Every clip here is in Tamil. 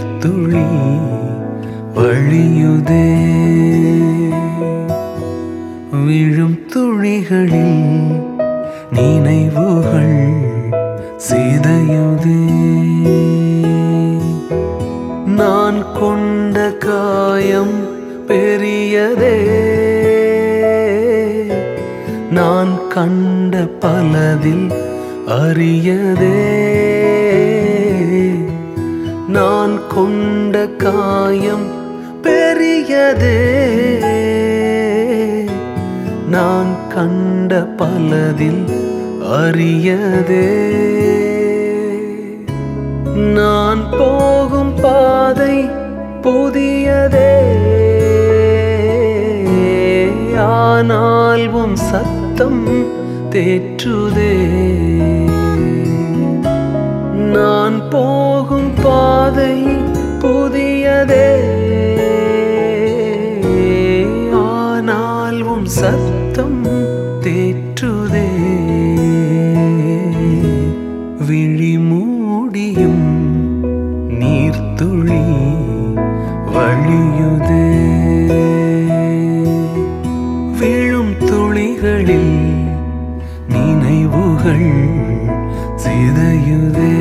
நீர்த்துளி வழியுதே விழும் துளிகளில் நினைவுகள் சிதையுதே நான் கொண்ட காயம் பெரியதே நான் கண்ட பலதில் அரியதே நான் கொண்ட காயம் பெரியதே நான் கண்ட பலதில் அரியதே நான் போகும் பாதை புதியதே ஆனால் உன் சத்தம் தேற்றுதே நான் போகும் பாதை புதியதே ஆனால் உன் சத்தம் தேற்றுதே விழி மூடியும் நீர்த்துளி வழியுதே விழும் துளிகளில் நினைவுகள் சிதையுதே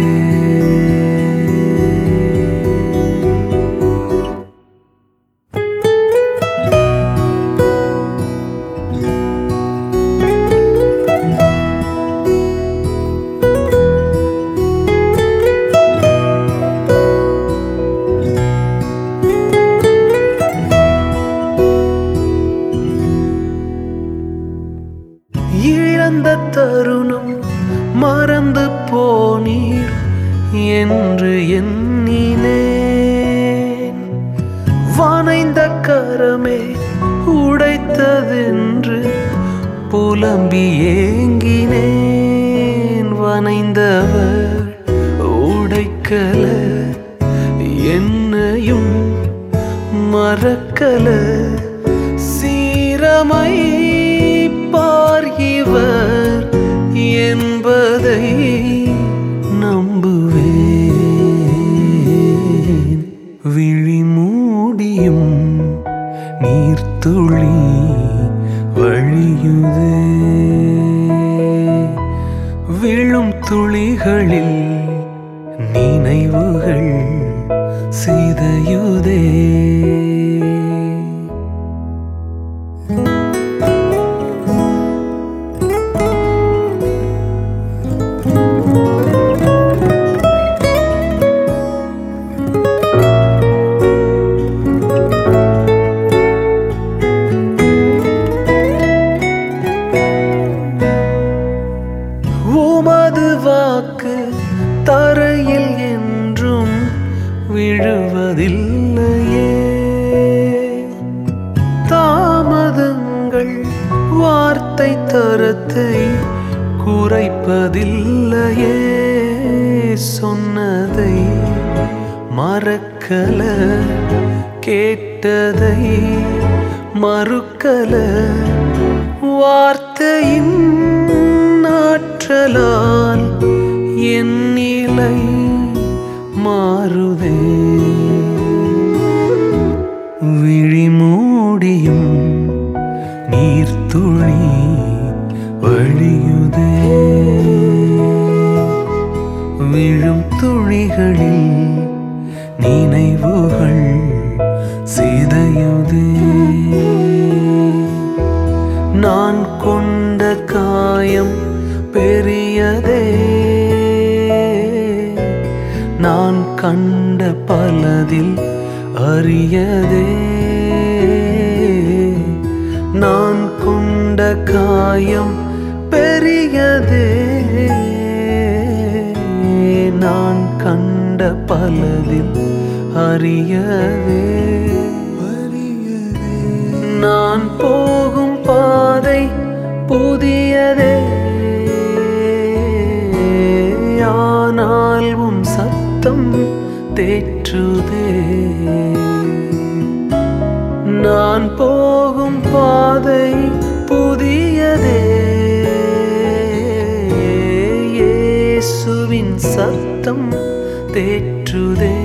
இழந்த தருணம் மறந்து போனீர் என்று எண்ணினேன் வனைந்த கரமே உடைத்ததென்று புலம்பி ஏங்கினேன் வனைந்தவர் உடைக்கல என்னையும் மறக்கல சீரமை பார்கிவர் என்பதை நம்புவேன் விழி மூடியும் நீர்த்துளி வழியுதே விழும் துளிகளில் நினைவுகள் சிதையுதே உமது வாக்கு தரையில் என்றும் விழுவதில்லையே தாமதங்கள் வார்த்தை தரத்தை குறைப்பதில்லையே சொன்னதை மறக்கல கேட்டதை மறுக்கல வார்த்தையின் ஆற்றலால் என் நிலை மாறுதே விழி மூடியும் நீர்த்துளி வழியுதே விழும் துளிகளில் நினைவுகள் சிதையுதே நான் கொண்ட காயம் பெரியதே நான் கண்ட பலதில் அரியதே நான் கொண்ட காயம் பெரியதே நான் கண்ட பலதில் அரியதே நான் போகும் பாதை புதியதே ஆனால் உன் சத்தம் தேற்றுதே நான் போகும் பாதை புதியதே இயேசுவின் சத்தம் தேற்றுதே